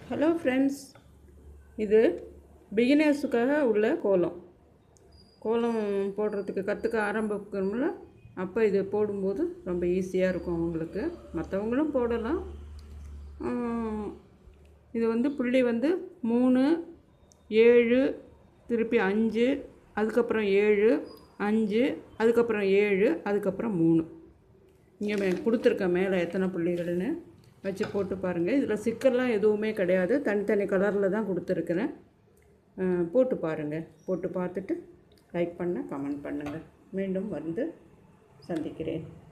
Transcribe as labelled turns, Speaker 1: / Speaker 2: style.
Speaker 1: hello friends இது பிகினர்ஸுக்காக உள்ள கோலம் கோலம் போடுறதுக்கு கற்றுக்க ஆரம்பிக்கணும்ல அப்போ இது போடும்போது ரொம்ப ஈஸியாக இருக்கும் அவங்களுக்கு மற்றவங்களும் போடலாம் ஆம், இது வந்து புள்ளி வந்து மூணு ஏழு திருப்பி அஞ்சு அதுக்கப்புறம் ஏழு அஞ்சு அதுக்கப்புறம் ஏழு அதுக்கப்புறம் மூணு இங்கே மே கொடுத்துருக்கேன் மேலே எத்தனை புள்ளிகள்னு வச்சு போட்டு பாருங்கள் இதில் சிக்கல்லாம் எதுவுமே கிடையாது தனித்தனி கலரில் தான் கொடுத்துருக்குறேன் அஹ், போட்டு பாருங்கள் போட்டு பார்த்துட்டு லைக் பண்ண கமெண்ட் பண்ணுங்கள் மீண்டும் வந்து சந்திக்கிறேன்